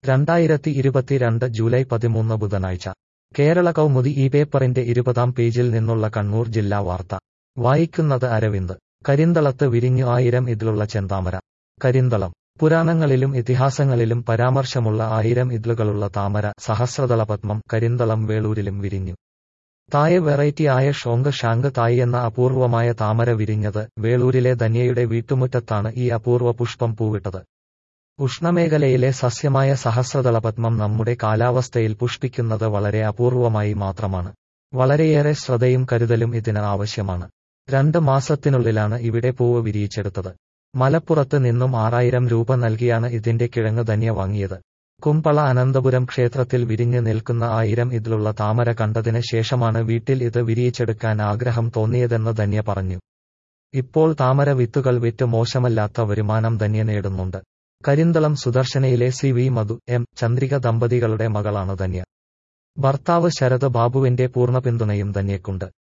രണ്ടായിരത്തി ഇരുപത്തിരണ്ട് ജൂലൈ പതിമൂന്ന് ബുധനാഴ്ച കേരള കൗമുദി ഈ പേപ്പറിന്റെ ഇരുപതാം പേജിൽ നിന്നുള്ള കണ്ണൂർ ജില്ലാ വാർത്ത വായിക്കുന്നത് അരവിന്ദ് കരിന്തളത്ത് വിരിഞ്ഞു ആയിരം ഇതിലുള്ള ചെന്താമര കരിന്തളം പുരാണങ്ങളിലും ഇതിഹാസങ്ങളിലും പരാമർശമുള്ള ആയിരം ഇതിലുകളുള്ള താമര സഹസ്രദളപത്മം കരിന്തളം വേളൂരിലും വിരിഞ്ഞു തായ് വെറൈറ്റി ആയ ഷോങ്ക് ഷാങ്ക് തായ് എന്ന അപൂർവമായ താമര വിരിഞ്ഞത് വേളൂരിലെ ധന്യയുടെ വീട്ടുമുറ്റത്താണ് ഈ അപൂർവ പുഷ്പം പൂവിട്ടത് ഉഷ്ണമേഖലയിലെ സസ്യമായ സഹസ്രദളപത്മം നമ്മുടെ കാലാവസ്ഥയിൽ പുഷ്പിക്കുന്നത് വളരെ അപൂർവമായി മാത്രമാണ് വളരെയേറെ ശ്രദ്ധയും കരുതലും ഇതിന് ആവശ്യമാണ് രണ്ട് മാസത്തിനുള്ളിലാണ് ഇവിടെ പൂവ് വിരിയിച്ചെടുത്തത് മലപ്പുറത്ത് നിന്നും ആറായിരം രൂപ നൽകിയാണ് ഇതിന്റെ കിഴങ്ങ് ധന്യ വാങ്ങിയത് കുമ്പള അനന്തപുരം ക്ഷേത്രത്തിൽ വിരിഞ്ഞു നിൽക്കുന്ന ആയിരം ഇതിലുള്ള താമര കണ്ടതിന് ശേഷമാണ് വീട്ടിൽ ഇത് വിരിയിച്ചെടുക്കാൻ ആഗ്രഹം തോന്നിയതെന്ന് ധന്യ പറഞ്ഞു ഇപ്പോൾ താമര വിത്തുകൾ വിറ്റ് മോശമല്ലാത്ത വരുമാനം ധന്യ നേടുന്നുണ്ട് കരിന്തളം സുദർശനയിലെ C V Madhu M Chandrika ദമ്പതികളുടെ മകളാണ് ധന്യ ഭർത്താവ് ശരത് ബാബുവിന്റെ പൂർണ്ണ പിന്തുണയും ധന്യക്കുണ്ട്